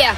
Yeah.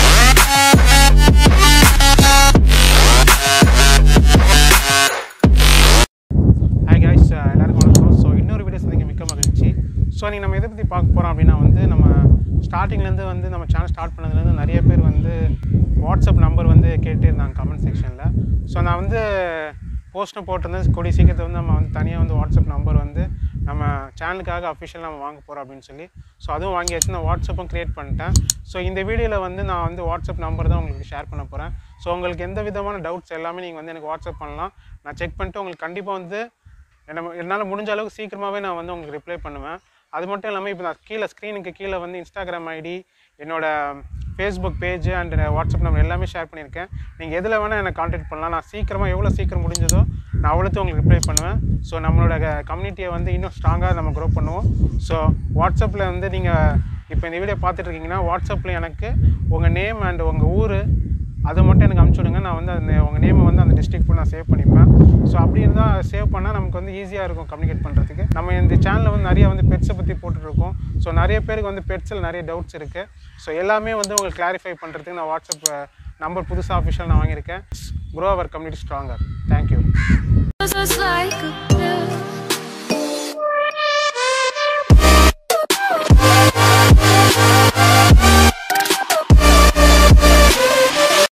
Hi guys எல்லாருக்கும் வணக்கம் so இன்னொரு வீடியோ சந்திக்க மிக்க மகிழ்ச்சி ஸோ நீங்கள் நம்ம எதை பற்றி பார்க்க போகிறோம் அப்படின்னா வந்து நம்ம ஸ்டார்டிங்லேருந்து வந்து நம்ம சேனல் ஸ்டார்ட் பண்ணதுலேருந்து நிறைய பேர் வந்து வாட்ஸ்அப் நம்பர் வந்து கேட்டே இருந்தாங்க கமெண்ட் செக்ஷனில் ஸோ நான் வந்து போஸ்ட்டும் போட்டிருந்தேன் கூடிய சீக்கிரத்தை வந்து நம்ம வந்து தனியாக வந்து வாட்ஸ்அப் நம்பர் வந்து நம்ம சேனலுக்காக அஃபிஷியல் நம்ம வாங்க போகிறோம் அப்படின்னு சொல்லி ஸோ அதுவும் வாங்கியாச்சு நான் வாட்ஸ்அப்பும் க்ரியேட் பண்ணிட்டேன் ஸோ இந்த வீடியோவில் வந்து நான் வந்து வாட்ஸ்அப் நம்பர் தான் உங்களுக்கு ஷேர் பண்ண போகிறேன் ஸோ உங்களுக்கு எந்த விதமான டவுட்ஸ் எல்லாமே நீங்கள் வந்து எனக்கு வாட்ஸ்அப் பண்ணலாம் நான் செக் பண்ணிட்டு உங்களுக்கு கண்டிப்பாக வந்து என்ன என்னால் முடிஞ்ச அளவுக்கு சீக்கிரமாகவே நான் வந்து உங்களுக்கு ரிப்ளை பண்ணுவேன் அது மட்டும் இல்லாமல் இப்போ நான் கீழே ஸ்க்ரீனுக்கு கீழே வந்து இன்ஸ்டாகிராம் ஐடி என்னோட Facebook page and WhatsApp number எல்லாமே ஷேர் பண்ணியிருக்கேன் நீங்கள் எதில் வேணால் என்னை காண்டாக்ட் பண்ணலாம் நான் சீக்கிரமாக எவ்வளோ சீக்கிரம் முடிஞ்சதோ நான் அவ்வளோத்தையும் உங்களுக்கு ரிப்ளை பண்ணுவேன் ஸோ நம்மளோட கம்யூனிட்டியை வந்து இன்னும் ஸ்ட்ராங்காக நம்ம க்ரோ பண்ணுவோம் ஸோ வாட்ஸ்அப்பில் வந்து நீங்கள் இப்போ இந்த வீடியோ பார்த்துட்டு இருக்கீங்கன்னா வாட்ஸ்அப்பில் எனக்கு உங்கள் நேம் அண்ட் உங்கள் ஊர் அதை மட்டும் எனக்கு அனுப்பிச்சி விடுங்க நான் வந்து அந்த உங்கள் நேமை வந்து அந்த டிஸ்ட்ரிக்ட் நான் சேவ் பண்ணிப்பேன் ஸோ அப்படி இருந்தால் சேவ் பண்ணால் நமக்கு வந்து ஈஸியாக இருக்கும் கம்யூனிகேட் பண்ணுறதுக்கு நம்ம இந்த சேனலில் வந்து நிறைய வந்து பெட்ஸை பற்றி போட்டுட்ருக்கோம் ஸோ நிறைய பேருக்கு வந்து பெட்ஸில் நிறைய டவுட்ஸ் இருக்குது ஸோ எல்லாமே வந்து உங்களுக்கு கிளாரிஃபை பண்ணுறதுக்கு நான் வாட்ஸ்அப் நம்பர் புதுசாக அஃபிஷியல் நான் வாங்கியிருக்கேன் grow our community stronger thank you just like a